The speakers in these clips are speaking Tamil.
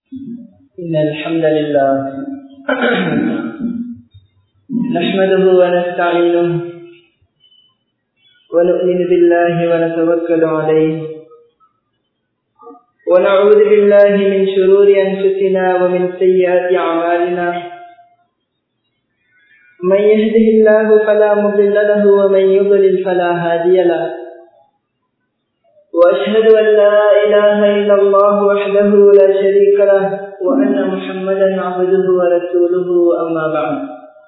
إن الحمد لله نحمده ونستعينه ونؤمن بالله ونتوكل عليه ونعوذ بالله من شرور أنفسنا ومن سيئات أعمالنا من يهده الله فلا مضل له ومن يضلل فلا هادي له وأشهد أن لا إله إلا الله وحده لا شريك له وأن محمدا عبده ورسوله أما بعد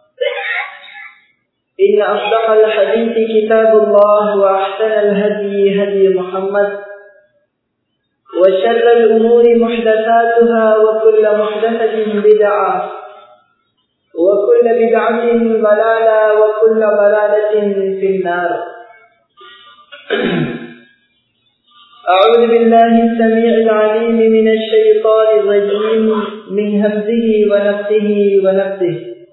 إن أصدق الحديث كتاب الله وأحسن الهدي هدي محمد وشر الأمور محدثاتها وكل محدثة بدعة وكل بدعة ضلالة وكل ضلالة في النار أعوذ بالله السميع العليم من الشيطان الرجيم من همزه ونفسه ونفسه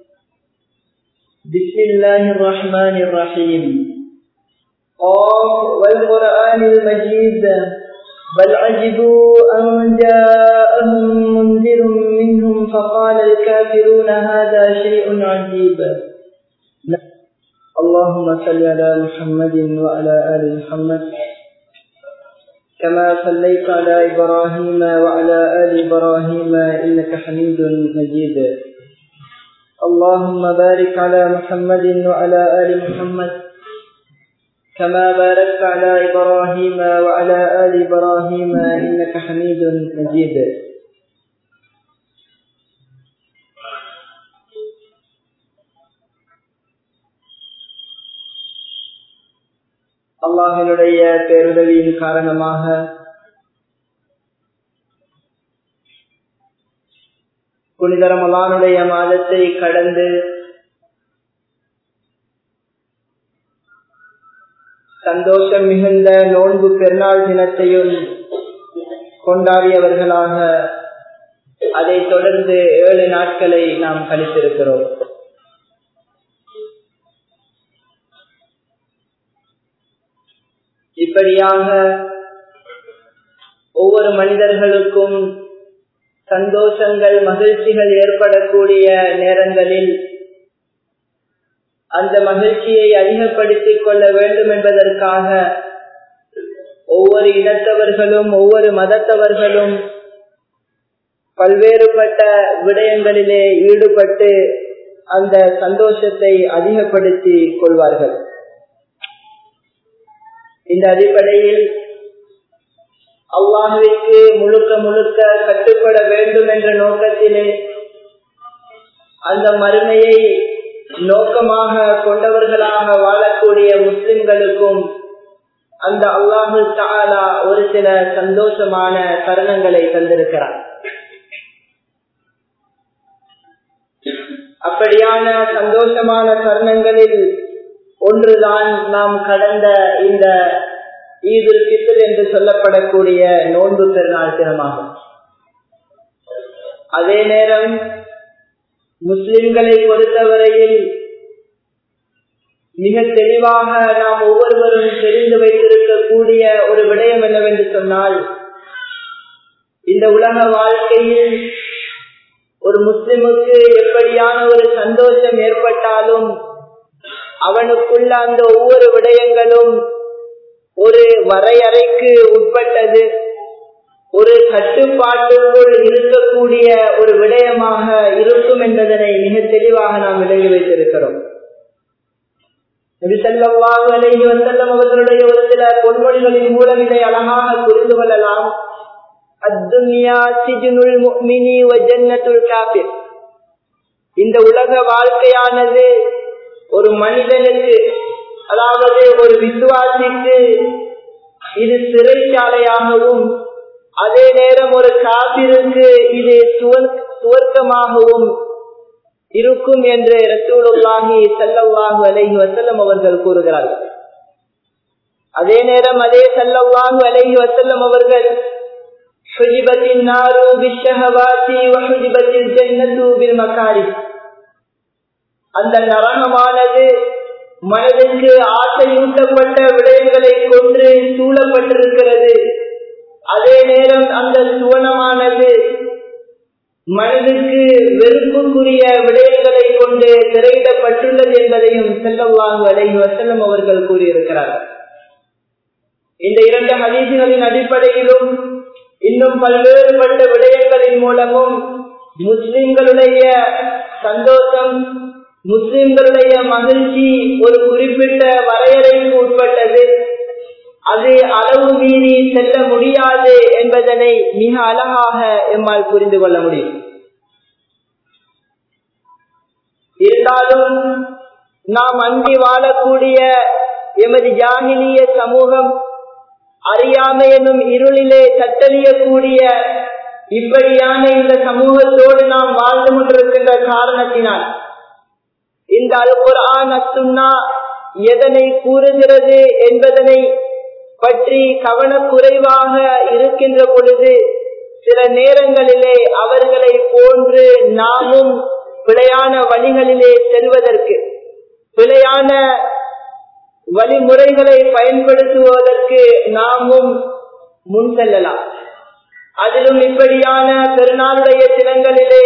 بسم الله الرحمن الرحيم قام والقرآن المجيد بل عجبوا أن جاءهم منذر منهم فقال الكافرون هذا شيء عجيب اللهم صل على محمد وعلى آل محمد كما صليت على إبراهيم وعلى آل إبراهيم إنك حميد مجيد اللهم بارك على محمد وعلى آل محمد كما باركت على إبراهيم وعلى آل إبراهيم إنك حميد مجيد அல்லாஹனுடைய பேருதவியின் காரணமாக புனித ரமலானுடைய மாதத்தை கடந்து சந்தோஷம் மிகுந்த நோன்பு பெருநாள் தினத்தையும் கொண்டாடியவர்களாக அதை தொடர்ந்து ஏழு நாட்களை நாம் கழித்திருக்கிறோம் இப்படியாக ஒவ்வொரு மனிதர்களுக்கும் சந்தோஷங்கள் மகிழ்ச்சிகள் ஏற்படக்கூடிய நேரங்களில் அந்த மகிழ்ச்சியை அதிகப்படுத்திக் கொள்ள வேண்டும் என்பதற்காக ஒவ்வொரு இனத்தவர்களும் ஒவ்வொரு மதத்தவர்களும் பல்வேறுபட்ட விடயங்களிலே ஈடுபட்டு அந்த சந்தோஷத்தை அதிகப்படுத்தி கொள்வார்கள் இந்த அடிப்படையில் அல்லாஹுவிற்கு முழுக்க முழுக்க கட்டுப்பட வேண்டும் என்ற நோக்கத்திலே அந்த மறுமையை நோக்கமாக கொண்டவர்களாக வாழக்கூடிய முஸ்லிம்களுக்கும் அந்த அல்லாஹு தாலா ஒரு சில சந்தோஷமான தருணங்களை தந்திருக்கிறார் அப்படியான சந்தோஷமான தருணங்களில் ஒன்றுதான் நாம் கடந்த இந்த ஈதுல் பித்தர் என்று சொல்லப்படக்கூடிய நோன்பு பெருநாள் தினமாகும் அதே நேரம் முஸ்லிம்களை பொறுத்தவரையில் மிக தெளிவாக நாம் ஒவ்வொருவரும் தெரிந்து வைத்திருக்கக்கூடிய ஒரு விடயம் என்னவென்று சொன்னால் இந்த உலக வாழ்க்கையில் ஒரு முஸ்லிமுக்கு எப்படியான ஒரு சந்தோஷம் ஏற்பட்டாலும் அவனுக்குள்ள அந்த ஒவ்வொரு விடயங்களும் ஒரு வரையறைக்கு உட்பட்டது ஒரு கட்டுப்பாட்டுக்குள் இருக்கக்கூடிய ஒரு விடயமாக இருக்கும் என்பதனை மிக தெளிவாக நாம் விலகி வைத்திருக்கிறோம் அலைஹி வசல்லம் அவர்களுடைய ஒரு சில பொன்மொழிகளின் மூலம் இதை அழகாக புரிந்து கொள்ளலாம் அத்துன்யா சிஜுனுல் முக்மினி வஜன்னத்துல் காபிர் இந்த உலக வாழ்க்கையானது ஒரு மனிதனுக்கு அதாவது ஒரு விசுவாசிக்கு இது சிறைச்சாலையாகவும் அதே நேரம் ஒரு காபிருக்கு இது சுவர்க்கமாகவும் இருக்கும் என்று ரசூலுல்லாஹி சல்லல்லாஹு அலைஹி வசல்லம் அவர்கள் கூறுகிறார்கள் அதே நேரம் அதே சல்லல்லாஹு அலைஹி வசல்லம் அவர்கள் சுஜிபத்தின் நாரு பிஷஹவாசி வஹுஜிபத்தில் ஜன்னத்து பில் மக்காரி அந்த நரகமானது மனதுக்கு ஆசையூட்டப்பட்ட விடயங்களை கொன்று சூழப்பட்டிருக்கிறது அதே நேரம் அந்த சுவனமானது மனதுக்கு வெறுப்புக்குரிய விடயங்களை கொண்டு திரையிடப்பட்டுள்ளது என்பதையும் செல்லவாங்க அலைஹி வசல்லம் அவர்கள் கூறியிருக்கிறார்கள் இந்த இரண்டு ஹதீசுகளின் அடிப்படையிலும் இன்னும் பல்வேறுபட்ட விடயங்களின் மூலமும் முஸ்லிம்களுடைய சந்தோஷம் முஸ்லிம்களுடைய மகிழ்ச்சி ஒரு குறிப்பிட்ட வரையறைக்கு உட்பட்டது அது அளவு மீறி செல்ல முடியாது என்பதனை மிக அழகாக எம்மால் புரிந்து கொள்ள முடியும் இருந்தாலும் நாம் அன்றி வாழக்கூடிய எமது ஜாகிலிய சமூகம் அறியாமை எனும் இருளிலே தத்தளியக்கூடிய இப்படியான இந்த சமூகத்தோடு நாம் வாழ்ந்து கொண்டிருக்கின்ற காரணத்தினால் இந்த அல் குரான் அசுன்னா எதனை கூறுகிறது என்பதனை பற்றி கவனக்குறைவாக இருக்கின்ற பொழுது சில நேரங்களிலே அவர்களை போன்று நாமும் பிழையான வழிகளிலே செல்வதற்கு பிழையான வழிமுறைகளை பயன்படுத்துவதற்கு நாமும் முன் செல்லலாம் அதிலும் இப்படியான பெருநாளுடைய தினங்களிலே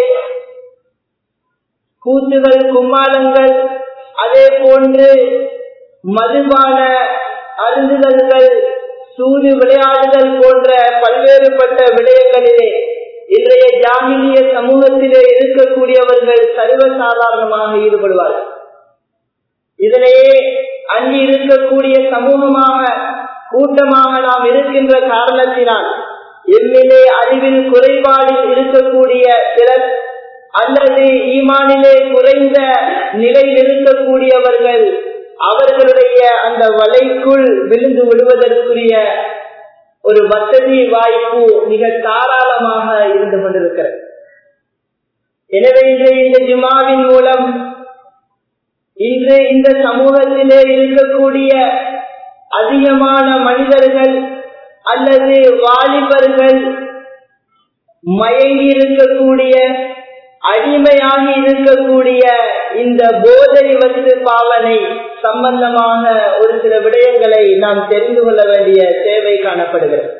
கூத்துகள் கும்மாளங்கள் அதே போன்று மதுபான அருந்துதல்கள் சூது விளையாடுதல் போன்ற பல்வேறுபட்ட விடயங்களிலே இன்றைய ஜாகிலிய சமூகத்திலே இருக்கக்கூடியவர்கள் சர்வசாதாரணமாக ஈடுபடுவார்கள் இதனையே அங்கு இருக்கக்கூடிய சமூகமாக கூட்டமாக நாம் இருக்கின்ற காரணத்தினால் எம்மிலே அறிவில் குறைபாடில் இருக்கக்கூடிய சிலர் அல்லது ஈமானிலே குறைந்த நிலையில் இருக்கக்கூடியவர்கள் அவர்களுடைய அந்த வலைக்குள் விழுந்து விடுவதற்குரிய ஒரு வசதி வாய்ப்பு மிக தாராளமாக இருந்து கொண்டிருக்கிறது எனவே இன்று இந்த ஜுமாவின் மூலம் இன்று இந்த சமூகத்திலே இருக்கக்கூடிய அதிகமான மனிதர்கள் அல்லது வாலிபர்கள் மயங்கி இருக்கக்கூடிய அடிமையாகி இருக்கக்கூடிய இந்த போதை வசதி பாவனை சம்பந்தமாக ஒரு சில விடயங்களை நாம் தெரிந்து கொள்ள வேண்டிய தேவை காணப்படுகிறது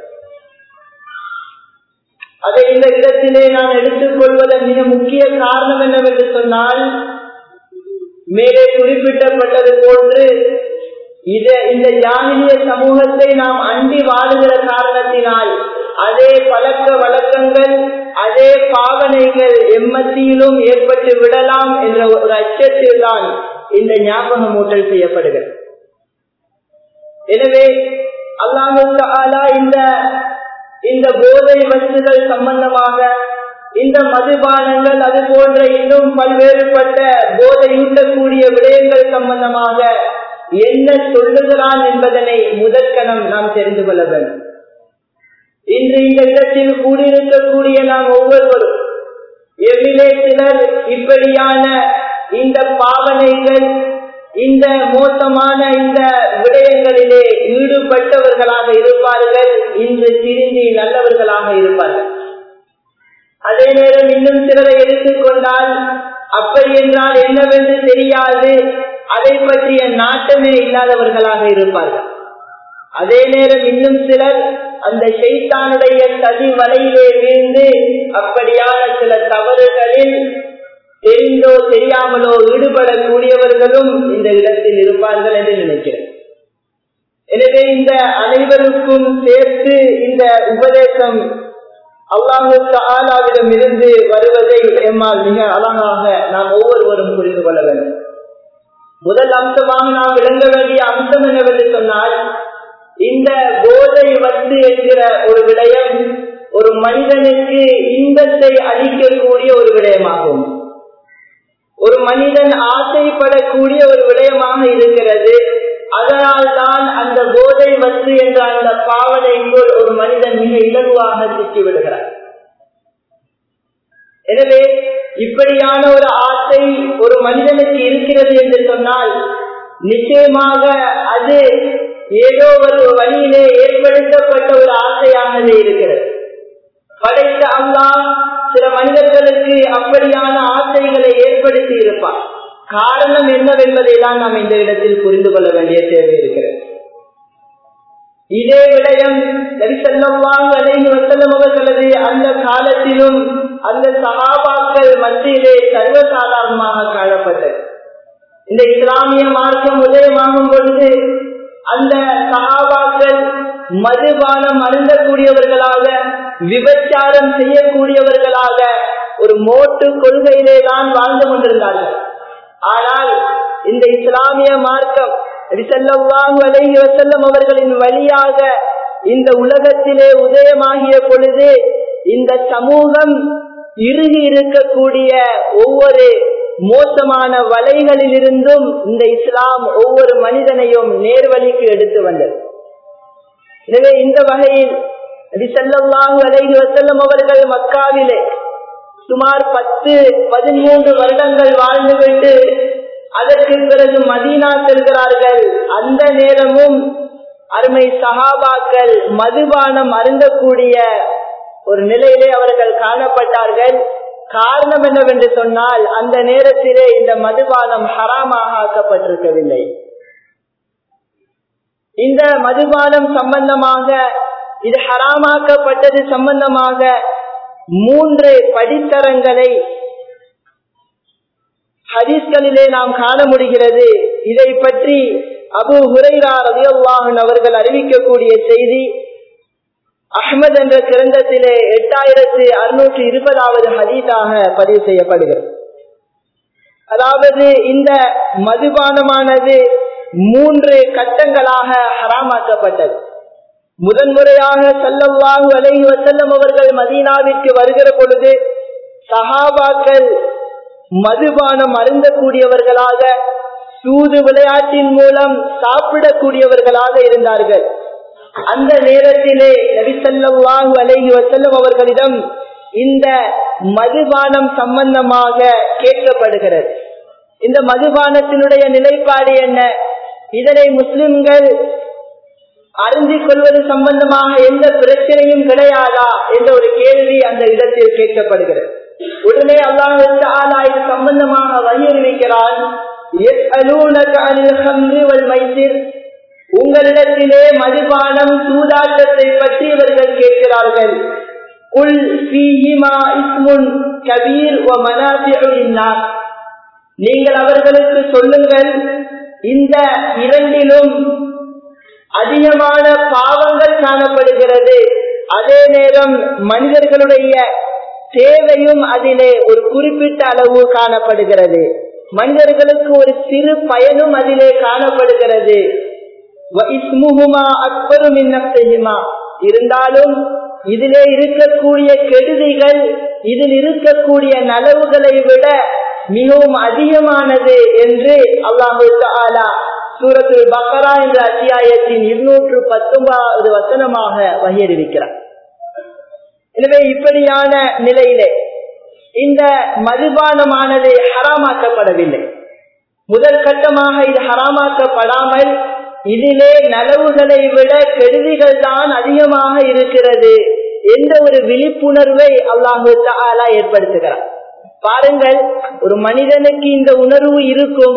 அதை இந்த இடத்திலே நான் எடுத்துக் கொள்வதன் மிக முக்கிய காரணம் என்னவென்று சொன்னால் மேலே குறிப்பிட்டப்பட்டது போன்று இத இந்த ஜாகிரிய சமூகத்தை நாம் அண்டி வாழுகிற காரணத்தினால் அதே பழக்க வழக்கங்கள் அதே பாவனைகள் எம்மத்தியிலும் ஏற்பட்டு விடலாம் என்ற ஒரு அச்சத்தில் தான் இந்த ஞாபகம் ஊட்டல் செய்யப்படுகிறது எனவே அல்லாஹு இந்த இந்த போதை வசுகள் சம்பந்தமாக இந்த மதுபானங்கள் அது போன்ற இன்னும் பல்வேறுபட்ட போதையூட்டக்கூடிய விடயங்கள் சம்பந்தமாக என்ன சொல்லுகிறான் என்பதனை முதற்கணம் நாம் தெரிந்து கொள்ள வேண்டும் இன்று இந்த இடத்தில் கூடியிருக்கக்கூடிய நாம் ஒவ்வொருவரும் எவ்விலே சிலர் இப்படியான இந்த பாவனைகள் இந்த மோசமான இந்த விடயங்களிலே ஈடுபட்டவர்களாக இருப்பார்கள் இன்று திருந்தி நல்லவர்களாக இருப்பார்கள் அதே நேரம் இன்னும் சிலரை எடுத்துக்கொண்டால் அப்படி என்றால் என்னவென்று தெரியாது அதை பற்றிய நாட்டமே இல்லாதவர்களாக இருப்பார்கள் அதே நேரம் இன்னும் சிலர் அந்த செய்தானுடைய சதி வலையிலே வீழ்ந்து அப்படியான சில தவறுகளில் தெரிந்தோ தெரியாமலோ ஈடுபடக்கூடியவர்களும் இந்த இடத்தில் இருப்பார்கள் என்று நினைக்கிறேன் எனவே இந்த அனைவருக்கும் சேர்த்து இந்த உபதேசம் அல்லாஹு ஆலாவிடம் இருந்து வருவதை எம்மால் மிக அழகாக நாம் ஒவ்வொருவரும் புரிந்து கொள்ள வேண்டும் முதல் அம்சமாக நாம் விளங்க வேண்டிய அம்சம் என்னவென்று சொன்னால் இந்த போதை வத்து என்கிற ஒரு விடயம் ஒரு மனிதனுக்கு இன்பத்தை அளிக்கக்கூடிய ஒரு விடயமாகும் ஒரு மனிதன் ஆசைப்படக்கூடிய ஒரு விடயமாக இருக்கிறது அதனால் தான் அந்த போதை வத்து என்ற அந்த பாவனைக்குள் ஒரு மனிதன் மிக இலகுவாக சிக்கி விடுகிறார் எனவே இப்படியான ஒரு ஆசை ஒரு மனிதனுக்கு இருக்கிறது என்று சொன்னால் நிச்சயமாக அது ஏதோ ஒரு வழியிலே ஏற்படுத்தப்பட்ட ஒரு ஆசையாகவே இருக்கிறது படைத்த அல்லா சில மனிதர்களுக்கு அப்படியான ஆசைகளை ஏற்படுத்தி இருப்பார் காரணம் என்னவென்பதை தான் நாம் இந்த இடத்தில் புரிந்து கொள்ள வேண்டிய தேவை இருக்கிறது இதே விடயம் நபிசல்லாஹு அலைஹி வஸல்லம் அவர்களது அந்த காலத்திலும் அந்த சகாபாக்கள் மத்தியிலே சர்வசாதாரணமாக காணப்பட்டது இந்த இஸ்லாமிய மார்க்கம் உதயமாகும் பொழுது அந்த சகாபாக்கள் மதுபானம் அருந்தக்கூடியவர்களாக விபச்சாரம் செய்யக்கூடியவர்களாக ஒரு மோட்டு கொள்கையிலே தான் வாழ்ந்து கொண்டிருந்தார்கள் ஆனால் இந்த இஸ்லாமிய மார்க்கம் அலைஹி வசல்லம் அவர்களின் வழியாக இந்த உலகத்திலே உதயமாகிய பொழுது இந்த சமூகம் இறுகி இருக்கக்கூடிய ஒவ்வொரு மோசமான வலைகளில் இருந்தும் இந்த இஸ்லாம் ஒவ்வொரு மனிதனையும் நேர்வழிக்கு எடுத்து வந்தது எனவே இந்த வகையில் செல்லல்லாஹு அலைஹி வசல்லம் அவர்கள் மக்காவிலே சுமார் பத்து பதிமூன்று வருடங்கள் வாழ்ந்துவிட்டு அதற்கு பிறகு மதீனா செல்கிறார்கள் அந்த நேரமும் அருமை சகாபாக்கள் மதுபானம் அருந்தக்கூடிய ஒரு நிலையிலே அவர்கள் காணப்பட்டார்கள் காரணம் என்னவென்று சொன்னால் அந்த நேரத்திலே இந்த மதுபானம் ஹராமாக ஆக்கப்பட்டிருக்கவில்லை இந்த மதுபானம் சம்பந்தமாக இது ஹராமாக்கப்பட்டது சம்பந்தமாக மூன்று படித்தரங்களை ஹதீஸ்களிலே நாம் காண முடிகிறது இதை பற்றி அபு ஹுரைரா ரவியல்லாஹன் அவர்கள் அறிவிக்கக்கூடிய செய்தி அஹ்மத் என்ற கிரந்தத்திலே எட்டாயிரத்து அறுநூற்றி இருபதாவது ஹதீஸாக பதிவு செய்யப்படுகிறது அதாவது இந்த மதுபானமானது மூன்று கட்டங்களாக ஹராமாக்கப்பட்டது முதன்முறையாக செல்லவாகு அலைஹி வசல்லம் அவர்கள் மதீனாவிற்கு வருகிற பொழுது சஹாபாக்கள் மதுபானம் அருந்தக்கூடியவர்களாக சூது விளையாட்டின் மூலம் சாப்பிடக்கூடியவர்களாக இருந்தார்கள் அந்த நேரத்திலே நபிசல்லாஹு அலைஹி வசல்லம் அவர்களிடம் இந்த மதுபானம் சம்பந்தமாக கேட்கப்படுகிறது இந்த மதுபானத்தினுடைய நிலைப்பாடு என்ன இதனை முஸ்லிம்கள் அறிந்திக் கொள்வது சம்பந்தமாக எந்த பிரச்சனையும் கிடையாதா என்ற ஒரு கேள்வி அந்த இடத்தில் கேட்கப்படுகிறது உடனே அல்லாஹ் இது சம்பந்தமாக வலியுறுவிக்கிறான் உங்களிடத்திலே மதுபானம் சூதாட்டத்தை பற்றி இவர்கள் கேட்கிறார்கள் உல் இஸ்முன் கபீர் நீங்கள் அவர்களுக்கு சொல்லுங்கள் இந்த இரண்டிலும் அதிகமான பாவங்கள் காணப்படுகிறது அதே நேரம் மனிதர்களுடைய தேவையும் அதிலே ஒரு குறிப்பிட்ட அளவு காணப்படுகிறது மனிதர்களுக்கு ஒரு சிறு பயனும் அதிலே காணப்படுகிறது இருந்தாலும் இதிலே இருக்கக்கூடிய கெடுதிகள் இதில் இருக்கக்கூடிய நலவுகளை விட மிகவும் அதிகமானது என்று அல்லாஹு தாலா சூரத்து பக்கரா என்ற அத்தியாயத்தின் இருநூற்று பத்தொன்பதாவது வசனமாக வகையறிவிக்கிறார் எனவே இப்படியான நிலையிலே இந்த மதுபானமானது ஹராமாக்கப்படவில்லை முதல் கட்டமாக இது ஹராமாக்கப்படாமல் இதிலே நலவுகளை விட கெடுதிகள் தான் அதிகமாக இருக்கிறது என்ற ஒரு விழிப்புணர்வை அல்லாஹு தாலா ஏற்படுத்துகிறார் பாருங்கள் ஒரு மனிதனுக்கு இந்த உணர்வு இருக்கும்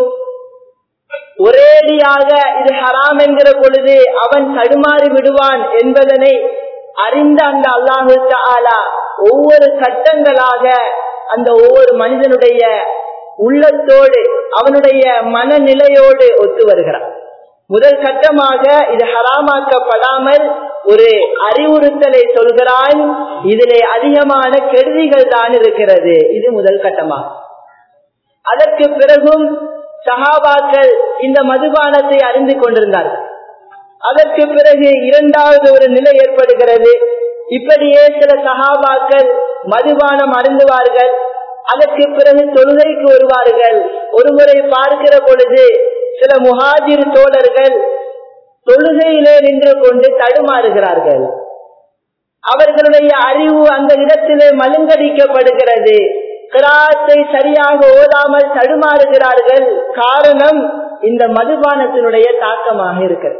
ஒரேடியாக இது ஹராம் என்கிற பொழுது அவன் தடுமாறி விடுவான் என்பதனை அறிந்த அந்த அல்லாஹு தாலா ஒவ்வொரு கட்டங்களாக அந்த ஒவ்வொரு மனிதனுடைய உள்ளத்தோடு அவனுடைய மனநிலையோடு ஒத்து வருகிறான் முதல் கட்டமாக இது ஹராமாக்கப்படாமல் ஒரு அறிவுறுத்தலை சொல்கிறான் இதிலே அதிகமான கெடுதிகள் தான் இருக்கிறது இது முதல் கட்டமாக அதற்கு பிறகும் சகாபாக்கள் இந்த மதுபானத்தை அறிந்து கொண்டிருந்தார்கள் அதற்கு பிறகு இரண்டாவது ஒரு நிலை ஏற்படுகிறது இப்படியே சில சகாபாக்கள் மதுபானம் அருந்துவார்கள் அதற்கு பிறகு தொழுகைக்கு வருவார்கள் ஒருமுறை பார்க்கிற பொழுது சில முஹாஜிர் தோழர்கள் தொழுகையிலே நின்று கொண்டு தடுமாறுகிறார்கள் அவர்களுடைய அறிவு அந்த இடத்திலே மழுங்கடிக்கப்படுகிறது கிராத்தை சரியாக ஓதாமல் தடுமாறுகிறார்கள் காரணம் இந்த மதுபானத்தினுடைய தாக்கமாக இருக்கிறது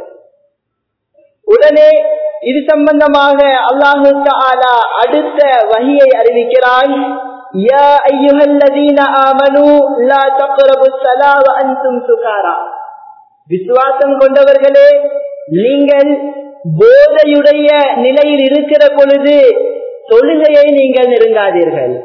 உடனே இது சம்பந்தமாக அல்லாஹு தாலா அடுத்த வகையை அறிவிக்கிறான் يا أيها الذين آمنوا لا تقربوا الصلاة وأنتم سكارى விசுவாசம் கொண்டவர்களே நீங்கள் போதையுடைய நிலையில் இருக்கிற பொழுது தொழுகையை நீங்கள் நெருங்காதீர்கள்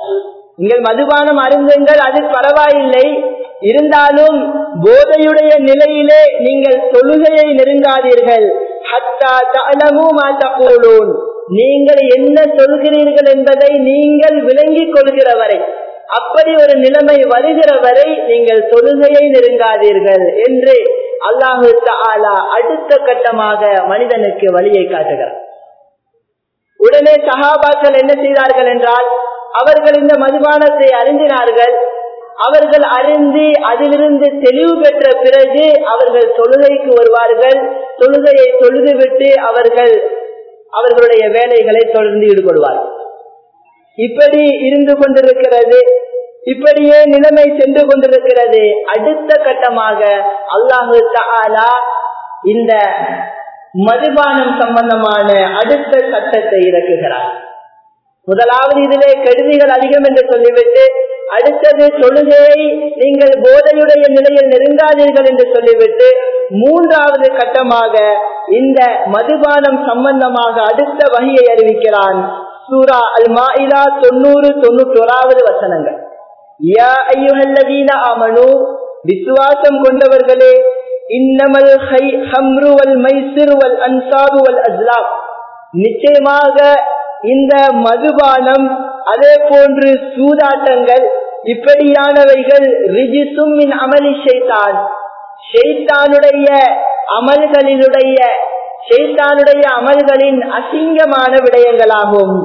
நீங்கள் மதுபானம் அருந்துங்கள் அது பரவாயில்லை இருந்தாலும் போதையுடைய நிலையிலே நீங்கள் தொழுகையை நெருங்காதீர்கள் ஹத்தா தலமு மாத்தக்கூடும் நீங்கள் என்ன சொல்கிறீர்கள் என்பதை நீங்கள் விளங்கிக் கொள்கிற வரை அப்படி ஒரு நிலைமை வருகிற வரை நீங்கள் தொழுகையை நெருங்காதீர்கள் என்று அல்லாஹு தாலா அடுத்த கட்டமாக மனிதனுக்கு வழியை காட்டுகிறார் உடனே சஹாபாக்கள் என்ன செய்தார்கள் என்றால் அவர்கள் இந்த மதுபானத்தை அறிந்தினார்கள் அவர்கள் அறிந்து அதிலிருந்து தெளிவு பெற்ற பிறகு அவர்கள் தொழுகைக்கு வருவார்கள் தொழுகையை தொழுதுவிட்டு அவர்கள் அவர்களுடைய வேலைகளை தொடர்ந்து ஈடுபடுவார்கள் இப்படி இருந்து கொண்டிருக்கிறது இப்படியே நிலைமை சென்று கொண்டிருக்கிறது அடுத்த கட்டமாக அல்லாஹு தாலா இந்த மதுபானம் சம்பந்தமான அடுத்த சட்டத்தை இறக்குகிறார் முதலாவது இதிலே கெடுதிகள் அதிகம் என்று சொல்லிவிட்டு அடுத்தது தொழுகையை நீங்கள் போதையுடைய நிலையில் நெருங்காதீர்கள் என்று சொல்லிவிட்டு மூன்றாவது கட்டமாக இந்த மதுபானம் சம்பந்தமாக அடுத்த வகையை அறிவிக்கிறான் சூரா அல் மாயிலா தொண்ணூறு தொண்ணூற்றி ஓராவது வசனங்கள் யா ஐயுஹல்லதீன ஆமனு விசுவாசம் கொண்டவர்களே இன்னமல் ஹம்ரு வல் மைசிர் வல் அன்சாபு வல் அஸ்லாம் நிச்சயமாக இந்த மதுபானம் அதே போன்று சூதாட்டங்கள் இப்படியானவைகள் ரிஜிசும் மின் அமளி ஷைத்தான் ஷெய்தானுடைய அமல்களினுடைய ஷெய்தானுடைய அமல்களின் அசிங்கமான விடயங்களாகும்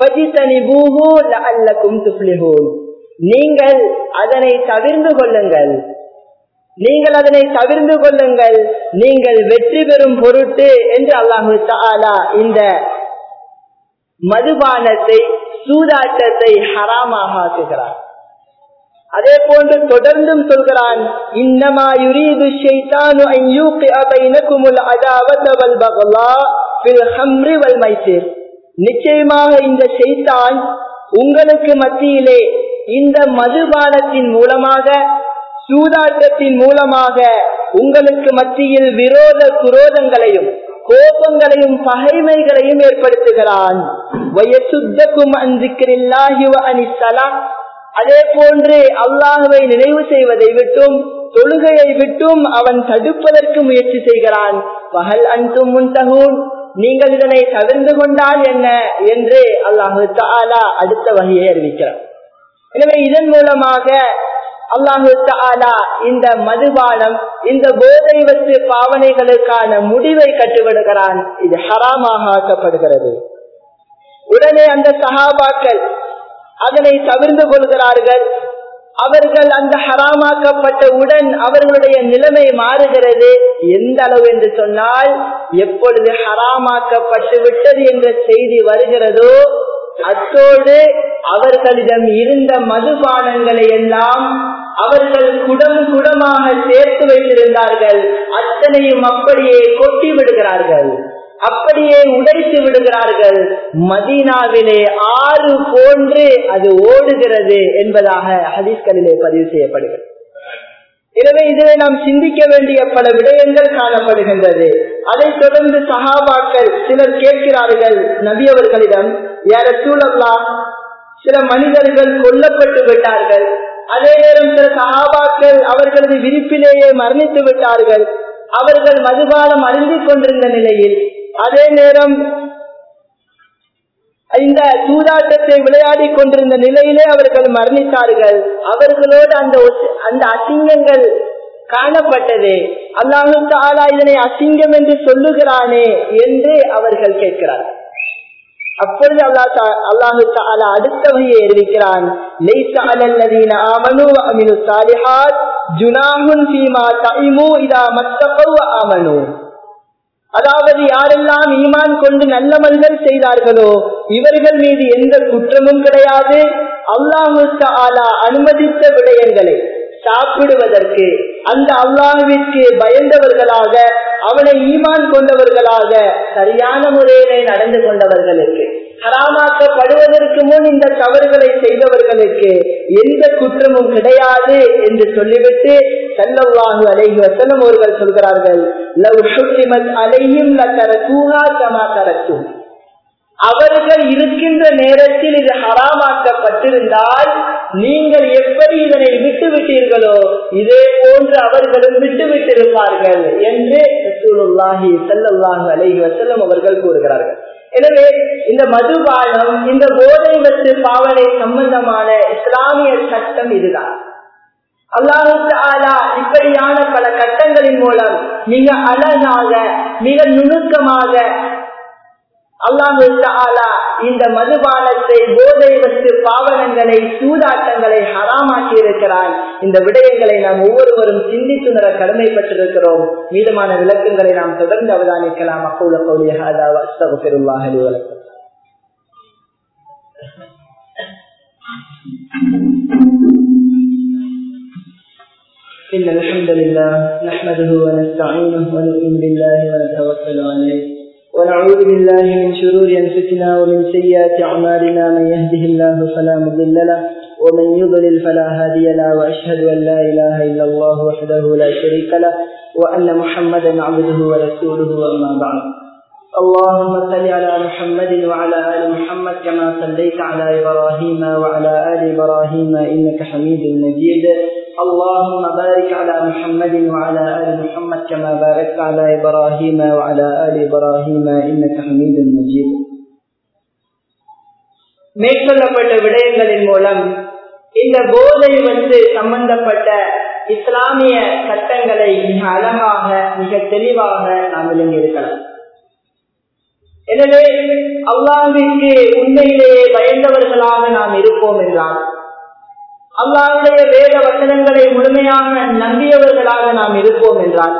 நீங்கள் அதனை தவிர்ந்து கொள்ளுங்கள் நீங்கள் அதனை தவிர்ந்து கொள்ளுங்கள் நீங்கள் வெற்றி பெறும் பொருட்டு என்று அல்லாஹு தாலா இந்த மதுபானத்தை சூதாட்டத்தை ஹராமாக ஆக்குகிறார் அதே போன்று தொடர்ந்தும் சொல்கிறான் இன்னமா யுரீது ஷைத்தானு அன் யூகிஅ பைனகுமுல் அதாவத வல் பக்லா ஃபில் ஹம்ரி வல் மைசிர் நிச்சயமாக இந்த ஷைத்தான் உங்களுக்கு மத்தியிலே இந்த மதுபானத்தின் மூலமாக சூதாட்டத்தின் மூலமாக உங்களுக்கு மத்தியில் விரோத குரோதங்களையும் கோபங்களையும் பகைமைகளையும் ஏற்படுத்துகிறான் வயசுத்தக்கும் அன்றிக்கிறில்லாஹி அனிசலாம் அதே போன்று அல்லாஹுவை நினைவு செய்வதை விட்டும் தொழுகையை விட்டும் அவன் தடுப்பதற்கு முயற்சி செய்கிறான் பகல் அன்றும் முன்தகூன் நீங்கள் இதனை தவிர்ந்து கொண்டால் என்ன என்று அல்லாஹு தாலா அடுத்த வகையை அறிவிக்கிறார் எனவே இதன் மூலமாக அல்லாஹு தாலா இந்த மதுபானம் இந்த போதை வத்து பாவனைகளுக்கான முடிவை கட்டுவிடுகிறான் இது ஹராமாக ஆக்கப்படுகிறது உடனே அந்த சகாபாக்கள் அதனை தவிர்ந்து கொள்கிறார்கள் அவர்கள் அந்த ஹராமாக்கப்பட்டவுடன் அவர்களுடைய நிலைமை மாறுகிறது எந்த அளவு என்று சொன்னால் எப்பொழுது ஹராமாக்கப்பட்டு விட்டது என்ற செய்தி வருகிறதோ அத்தோடு அவர்களிடம் இருந்த மதுபானங்களை எல்லாம் அவர்கள் குடம் குடமாக சேர்த்து வைத்திருந்தார்கள் அத்தனையும் அப்படியே கொட்டி விடுகிறார்கள் அப்படியே உடைத்து விடுகிறார்கள் மதீனாவிலே ஆறு போன்று அது ஓடுகிறது என்பதாக ஹதீஸ்களிலே பதிவு செய்யப்படுகிறது எனவே இதிலே நாம் சிந்திக்க வேண்டிய பல விடயங்கள் காணப்படுகின்றது அதைத் தொடர்ந்து சகாபாக்கள் சிலர் கேட்கிறார்கள் நபி அவர்களிடம் யார சூழல்லா சில மனிதர்கள் கொல்லப்பட்டு விட்டார்கள் அதே நேரம் சில சகாபாக்கள் அவர்களது விரிப்பிலேயே மரணித்து விட்டார்கள் அவர்கள் மதுபானம் அருந்திக் கொண்டிருந்த நிலையில் அதே நேரம் இந்த சூதாட்டத்தை விளையாடி கொண்டிருந்த நிலையிலே அவர்கள் மரணித்தார்கள் அவர்களோடு அந்த அந்த அசிங்கங்கள் காணப்பட்டது அல்லாஹு தாலா இதனை அசிங்கம் என்று சொல்லுகிறானே என்று அவர்கள் கேட்கிறார்கள் அப்பொழுது அல்லா அல்லாஹு தாலா அடுத்த வகையை அறிவிக்கிறான் அதாவது யாரெல்லாம் ஈமான் கொண்டு நல்லமல்கள் செய்தார்களோ இவர்கள் மீது எந்த குற்றமும் கிடையாது அல்லாஹு தாலா அனுமதித்த விடயங்களை சாப்பிடுவதற்கு அந்த அல்லாஹுவிற்கு பயந்தவர்களாக அவனை ஈமான் கொண்டவர்களாக சரியான முறையிலே நடந்து கொண்டவர்களுக்கு ஹராமாக்கப்படுவதற்கு முன் இந்த தவறுகளை செய்தவர்களுக்கு எந்த குற்றமும் கிடையாது என்று சொல்லிவிட்டு செல்லவாகு அலைஹி வசனம் அவர்கள் சொல்கிறார்கள் லவ் சுட்டிமத் அலையும் லக்கரக்கூஹா கமா கரக்கும் அவர்கள் இருக்கின்ற நேரத்தில் இது ஹராமாக்கப்பட்டிருந்தால் நீங்கள் எப்படி இதனை விட்டு விட்டீர்களோ இதே போன்று அவர்களும் விட்டு விட்டிருப்பார்கள் என்று ரசூலுல்லாஹி ஸல்லல்லாஹு அலைஹி வஸல்லம் அவர்கள் கூறுகிறார்கள் எனவே இந்த மதுபானம் இந்த போதை வத்து பாவனை சம்பந்தமான இஸ்லாமிய சட்டம் இதுதான் அல்லாஹு ஆலா இப்படியான பல கட்டங்களின் மூலம் மிக அழகாக மிக நுணுக்கமாக அல்லாஹு ஆலா இந்த மதுபானத்தை போதை வத்து பாவனங்களை சூதாட்டங்களை ஹராமாக்கி இருக்கிறான் இந்த விடயங்களை நாம் ஒவ்வொருவரும் சிந்தித்துணர கடமைப்பட்டிருக்கிறோம் மீதமான விளக்கங்களை நாம் தொடர்ந்து அவதானிக்கலாம் அப்போது அஸ்தகுல்லாஹ் வழக்கம் إن الحمد لله نحمده ونستعينه ونؤمن بالله ونتوكل عليه ونعوذ بالله من شرور أنفسنا ومن سيئات أعمالنا من يهده الله فلا مضل له ومن يضلل فلا هادي له وأشهد أن لا إله إلا الله وحده لا شريك له وأن محمدا عبده ورسوله أما بعد اللهم صل على محمد وعلى آل محمد كما صليت على إبراهيم وعلى آل إبراهيم إنك حميد مجيد اللهم بارك على محمد وعلى آل محمد كما باركت على إبراهيم وعلى آل إبراهيم إنك حميد مجيد மேற்கொள்ளப்பட்ட விடயங்களின் மூலம் இந்த போதை வந்து சம்பந்தப்பட்ட இஸ்லாமிய சட்டங்களை மிக அழகாக மிக தெளிவாக நாம் விளங்கியிருக்கலாம் எனவே அல்லாவிற்கு உண்மையிலேயே பயந்தவர்களாக நாம் இருப்போம் என்றால் அல்லாவுடைய வேத வசனங்களை முழுமையாக நம்பியவர்களாக நாம் இருப்போம் என்றால்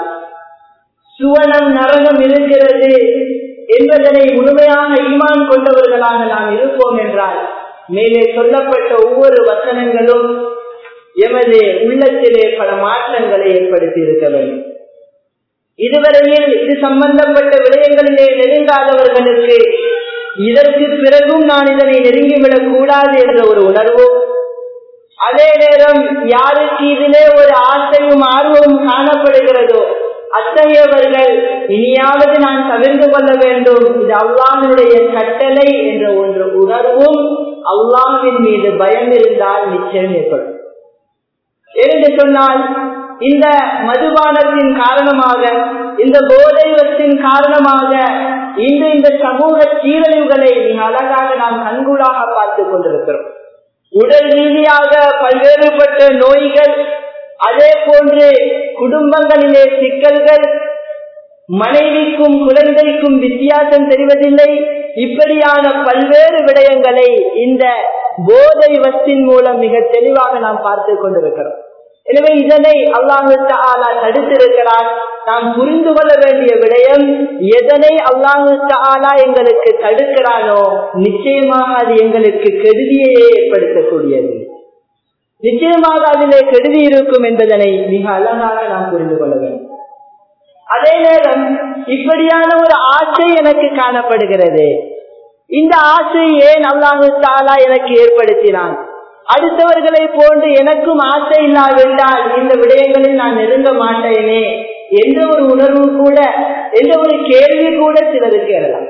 சுவனம் நரகம் இருக்கிறது என்பதனை முழுமையாக ஈமான் கொண்டவர்களாக நாம் இருப்போம் என்றால் மேலே சொல்லப்பட்ட ஒவ்வொரு வசனங்களும் எமது உள்ளத்திலே பல மாற்றங்களை ஏற்படுத்தி இருக்க வேண்டும் இதுவரையில் இது சம்பந்தப்பட்ட விடயங்களிலே நெருங்காதவர்களுக்கு இதற்கு பிறகும் நான் இதனை நெருங்கிவிடக் கூடாது என்ற ஒரு உணர்வும் அதே நேரம் யாருக்கு இதிலே ஒரு ஆசையும் ஆர்வமும் காணப்படுகிறதோ அத்தகையவர்கள் இனியாவது நான் தவிர்த்து கொள்ள வேண்டும் இது அல்லாஹனுடைய கட்டளை என்ற ஒன்று உணர்வும் அல்லாஹின் மீது பயம் இருந்தால் நிச்சயம் ஏற்படும் என்று சொன்னால் இந்த மதுபானத்தின் காரணமாக இந்த போதைவத்தின் காரணமாக இன்று இந்த சமூக சீரழிவுகளை மிக அழகாக நாம் கண்கூடாக பார்த்துக் கொண்டிருக்கிறோம் உடல் ரீதியாக பல்வேறுபட்ட நோய்கள் அதே போன்று குடும்பங்களிலே சிக்கல்கள் மனைவிக்கும் குழந்தைக்கும் வித்தியாசம் தெரிவதில்லை இப்படியான பல்வேறு விடயங்களை இந்த போதை வஸ்தின் மூலம் மிக தெளிவாக நாம் பார்த்து கொண்டிருக்கிறோம் எனவே இதனை அல்லாஹு ஆலா தடுத்திருக்கிறார் நாம் புரிந்து கொள்ள வேண்டிய விடயம் எதனை அல்லாஹு ஆலா எங்களுக்கு தடுக்கிறானோ நிச்சயமாக அது எங்களுக்கு கெடுதியையே ஏற்படுத்தக்கூடியது நிச்சயமாக அதிலே கெடுதி இருக்கும் என்பதனை மிக அழகாக நாம் புரிந்து கொள்ள வேண்டும் அதே நேரம் இப்படியான ஒரு ஆசை எனக்கு காணப்படுகிறது இந்த ஆசை ஏன் அல்லாஹு தாலா எனக்கு ஏற்படுத்தினான் அடுத்தவர்களை போன்று எனக்கும் ஆசை இல்லாவிட்டால் இந்த விடயங்களில் நான் நெருங்க மாட்டேனே என்ற ஒரு உணர்வு கூட என்ற ஒரு கேள்வி கூட சிலருக்கு எழலாம்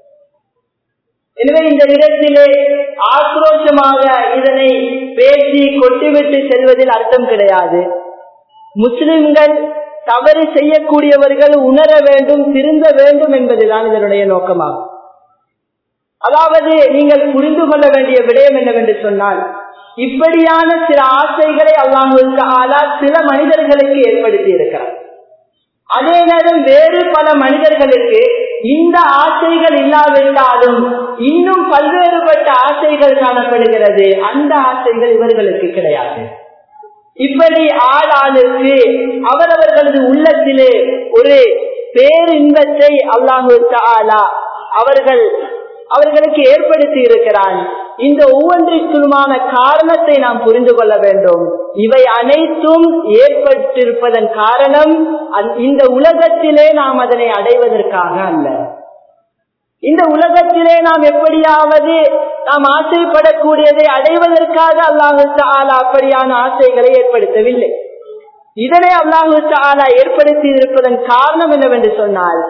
எனவே இந்த இடத்திலே ஆக்ரோஷமாக இதனை பேசி கொட்டிவிட்டு செல்வதில் அர்த்தம் கிடையாது முஸ்லிம்கள் தவறு செய்யக்கூடியவர்கள் உணர வேண்டும் திருந்த வேண்டும் என்பதுதான் இதனுடைய நோக்கமாகும் அதாவது நீங்கள் புரிந்து கொள்ள வேண்டிய விடயம் என்னவென்று சொன்னால் இப்படியான சில ஆசைகளை அல்லாஹுக்கு ஆளா சில மனிதர்களுக்கு ஏற்படுத்தி இருக்கிறார் அதே நேரம் வேறு பல மனிதர்களுக்கு இந்த ஆசைகள் இல்லாவிட்டாலும் இன்னும் பல்வேறுபட்ட ஆசைகள் காணப்படுகிறது அந்த ஆசைகள் இவர்களுக்கு கிடையாது இப்படி ஆள் ஆளுக்கு அவரவர்களது உள்ளத்திலே ஒரு பேரின்பத்தை அல்லாஹு ஆலா அவர்கள் அவர்களுக்கு ஏற்படுத்தி இருக்கிறான் இந்த ஒவ்வொன்றிற்குமான காரணத்தை நாம் புரிந்து கொள்ள வேண்டும் இவை அனைத்தும் ஏற்பட்டிருப்பதன் காரணம் இந்த உலகத்திலே நாம் அதனை அடைவதற்காக அல்ல இந்த உலகத்திலே நாம் எப்படியாவது நாம் ஆசைப்படக்கூடியதை அடைவதற்காக அல்லாஹு ஆலா அப்படியான ஆசைகளை ஏற்படுத்தவில்லை இதனை அல்லாஹு ஆலா ஏற்படுத்தி இருப்பதன் காரணம் என்னவென்று சொன்னால்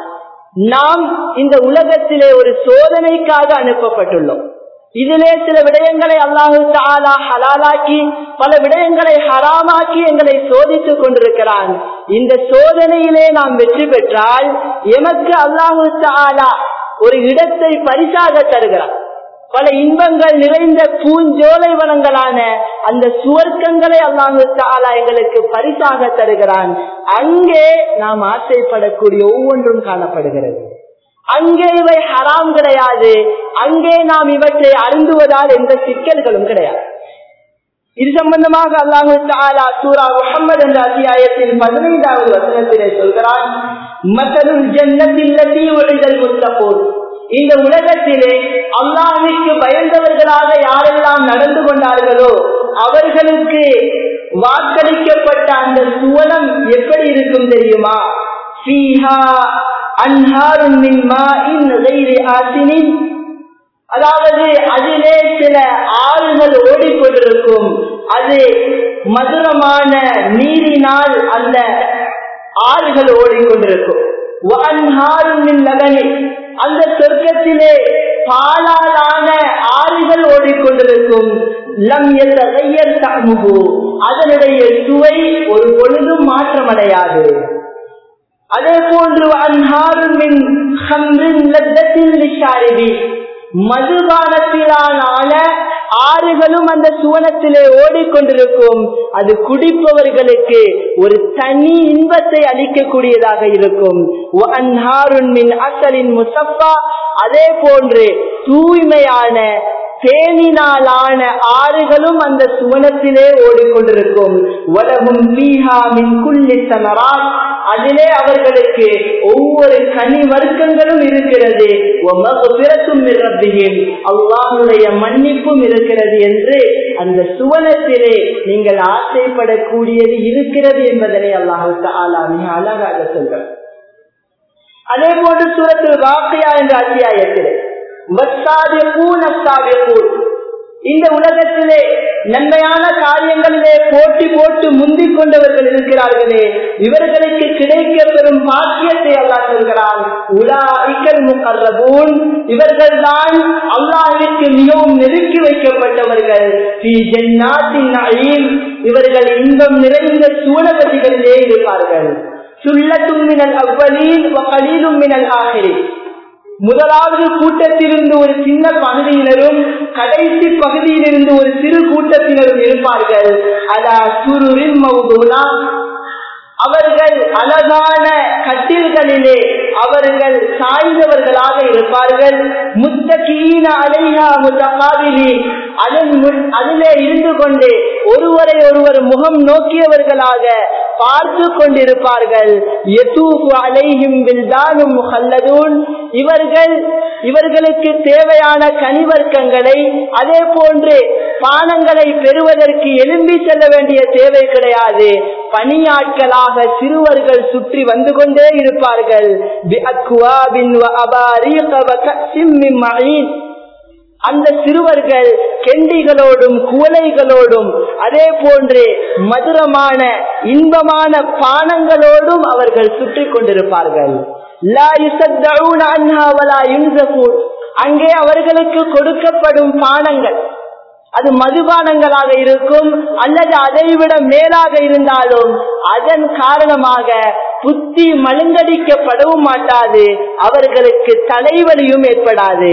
நாம் இந்த உலகத்திலே ஒரு சோதனைக்காக அனுப்பப்பட்டுள்ளோம் இதிலே சில விடயங்களை அல்லாஹு தாலா ஹலாலாக்கி பல விடயங்களை ஹராமாக்கி எங்களை சோதித்துக் கொண்டிருக்கிறான் இந்த சோதனையிலே நாம் வெற்றி பெற்றால் எமக்கு அல்லாஹு தாலா ஒரு இடத்தை பரிசாக தருகிறான் பல இன்பங்கள் நிறைந்த பூஞ்சோலை வனங்களான அந்த சுவர்க்கங்களை அல்லாஹு தாலா எங்களுக்கு பரிசாக தருகிறான் அங்கே நாம் ஆசைப்படக்கூடிய ஒவ்வொன்றும் காணப்படுகிறது அங்கே இவை ஹராம் கிடையாது அங்கே நாம் இவற்றை அருந்துவதால் எந்த சிக்கல்களும் கிடையாது இது சம்பந்தமாக அல்லாஹு தாலா சூரா முகமது என்ற அத்தியாயத்தில் பதினைந்தாவது வசனத்திலே சொல்கிறான் மசலுல் ஜன்னத்தில்லதி ஒழிதல் முத்தப்போர் இந்த உலகத்திலே அல்லாஹிற்கு பயந்தவர்களாக யாரெல்லாம் நடந்து கொண்டார்களோ அவர்களுக்கு வாக்களிக்கப்பட்ட அந்த சுவனம் எப்படி இருக்கும் தெரியுமா அதாவது அதிலே சில ஆறுகள் ஓடிக்கொண்டிருக்கும் அது மதுரமான நீரினால் அந்த ஆறுகள் ஓடிக்கொண்டிருக்கும் அந்த சொர்க்கத்திலே பாலாலான ஆறுகள் ஓடிக்கொண்டிருக்கும் லம் தமுகு அதனுடைய சுவை ஒரு பொழுதும் மாற்றமடையாது அதே போன்று அன்ஹாருமின் மதுபானத்திலான ஆறுகளும் அந்த சுவனத்திலே ஓடிக்கொண்டிருக்கும் அது குடிப்பவர்களுக்கு ஒரு தனி இன்பத்தை அளிக்கக்கூடியதாக இருக்கும் அசலின் முசப்பா அதே போன்று தூய்மையான தேனினாலான ஆறுகளும் அந்த சுவனத்திலே ஓடிக்கொண்டிருக்கும் வலகும் பீஹாமின் குள்ளி சமரான் அதிலே அவர்களுக்கு ஒவ்வொரு கனி வர்க்கங்களும் இருக்கிறது அல்லாஹுடைய மன்னிப்பும் இருக்கிறது என்று அந்த சுவனத்திலே நீங்கள் ஆசைப்படக்கூடியது இருக்கிறது என்பதனை அல்லாஹு ஆலா மிக அழகாக சொல்கிறார் அதே போன்று சூரத்தில் வாக்கையா என்ற அத்தியாயத்திலே இந்த உலகத்திலே நன்மையான காரியங்களிலே போட்டி போட்டு முந்திக் கொண்டவர்கள் இருக்கிறார்களே இவர்களுக்கு கிடைக்க பெறும் பாக்கியத்தை அல்லாஹ் சொல்கிறான் உலாய்கள் முகர்ரபூன் இவர்கள் தான் அல்லாஹிற்கு மிகவும் நெருக்கி வைக்கப்பட்டவர்கள் இவர்கள் இன்பம் நிறைந்த சூழகதிகளிலே இருப்பார்கள் சுள்ளத்தும் மினல் அவ்வளீன் கலீலும் மினல் ஆகிறேன் முதலாவது கூட்டத்திலிருந்து ஒரு சின்ன பகுதியினரும் கடைசி பகுதியிலிருந்து ஒரு சிறு கூட்டத்தினரும் இருப்பார்கள் அதா சுருரின் மவுதூனா அவர்கள் அழகான கட்டில்களிலே அவர்கள் சாய்ந்தவர்களாக இருப்பார்கள் முத்தகீன அலைஹா முத்தகாவிலி அதன் அதிலே இருந்து கொண்டு ஒருவரை ஒருவர் முகம் நோக்கியவர்களாக பார்த்து கொண்டிருப்பார்கள் இவர்கள் இவர்களுக்கு தேவையான கனிவர்க்கங்களை அதே போன்று பானங்களை பெறுவதற்கு எழும்பி செல்ல வேண்டிய தேவை கிடையாது பணியாட்களாக சிறுவர்கள் சுற்றி வந்து கொண்டே இருப்பார்கள் அந்த சிறுவர்கள் கெண்டிகளோடும் குவலைகளோடும் அதே போன்று மதுரமான இன்பமான பானங்களோடும் அவர்கள் சுற்றி கொண்டிருப்பார்கள் அங்கே அவர்களுக்கு கொடுக்கப்படும் பானங்கள் அது மதுபானங்களாக இருக்கும் அல்லது அதைவிட மேலாக இருந்தாலும் அதன் காரணமாக புத்தி மழுங்கடிக்கப்படவும் மாட்டாது அவர்களுக்கு தலைவலியும் ஏற்படாது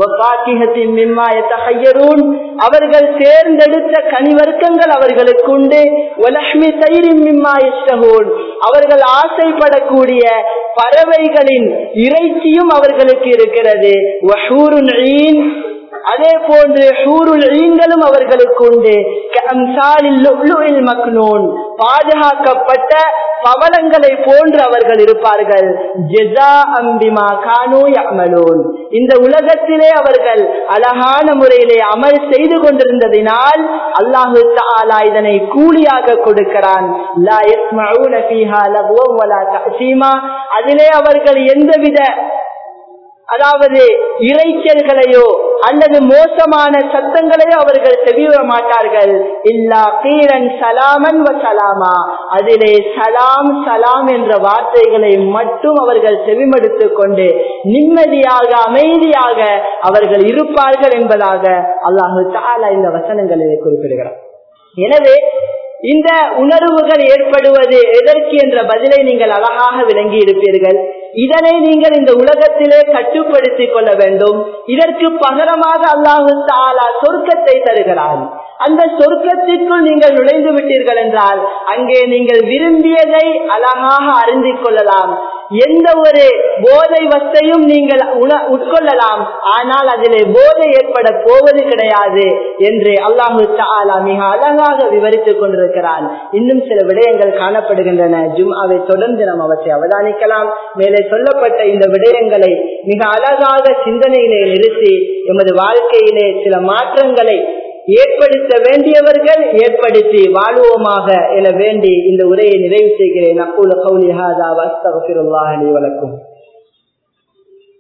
அவர்கள் தேர்ந்தெடுத்த கனிவர்க்கங்கள் அவர்களுக்கு உண்டு ஒலஹ்மி தயிரின் மிம்மா இஷ்டகோன் அவர்கள் ஆசைப்படக்கூடிய பறவைகளின் இறைச்சியும் அவர்களுக்கு இருக்கிறது அதே போன்று ஹூருல் ஈங்களும் அவர்களுக்கு உண்டு மக்னூன் பாதுகாக்கப்பட்ட பவளங்களை போன்று அவர்கள் இருப்பார்கள் ஜெசா அம்பிமா கானோ அமலோன் இந்த உலகத்திலே அவர்கள் அழகான முறையிலே அமல் செய்து கொண்டிருந்ததினால் அல்லாஹு தாலா இதனை கூலியாக கொடுக்கிறான் அதிலே அவர்கள் எந்தவித அதாவது இறைச்சல்களையோ அல்லது மோசமான சத்தங்களையோ அவர்கள் செவிவிட மாட்டார்கள் இல்லா கீரன் சலாமன் வ சலாமா அதிலே சலாம் சலாம் என்ற வார்த்தைகளை மட்டும் அவர்கள் செவிமடுத்துக் கொண்டு நிம்மதியாக அமைதியாக அவர்கள் இருப்பார்கள் என்பதாக அல்லாஹு தாலா இந்த வசனங்களிலே குறிப்பிடுகிறார் எனவே இந்த உணர்வுகள் ஏற்படுவது எதற்கு என்ற பதிலை நீங்கள் அழகாக விளங்கி இருப்பீர்கள் இதனை நீங்கள் இந்த உலகத்திலே கட்டுப்படுத்திக் கொள்ள வேண்டும் இதற்கு பகரமாக அல்லாஹு தாலா சொர்க்கத்தை தருகிறான் அந்த சொர்க்கத்திற்குள் நீங்கள் நுழைந்து விட்டீர்கள் என்றால் அங்கே நீங்கள் விரும்பியதை அழகாக அறிந்து கொள்ளலாம் எந்த ஒரு போதை வஸ்தையும் நீங்கள் உட்கொள்ளலாம் ஆனால் அதிலே போதை ஏற்பட போவது கிடையாது என்று அல்லாஹு தாலா மிக அழகாக விவரித்துக் கொண்டிருக்கிறான் இன்னும் சில விடயங்கள் காணப்படுகின்றன ஜும்ஆவை தொடர்ந்து நாம் அவற்றை அவதானிக்கலாம் மேலே சொல்லப்பட்ட இந்த விடயங்களை மிக அழகாக சிந்தனையிலே நிறுத்தி எமது வாழ்க்கையிலே சில மாற்றங்களை ஏற்படுத்த வேண்டியவர்கள் ஏற்படுத்தி வாழ்வோமாக என வேண்டி இந்த உரையை நிறைவு செய்கிறேன் அக்கூல கௌலி ஹாதா வஸ்தகபிருல்லாஹ் அலி வலக்கும்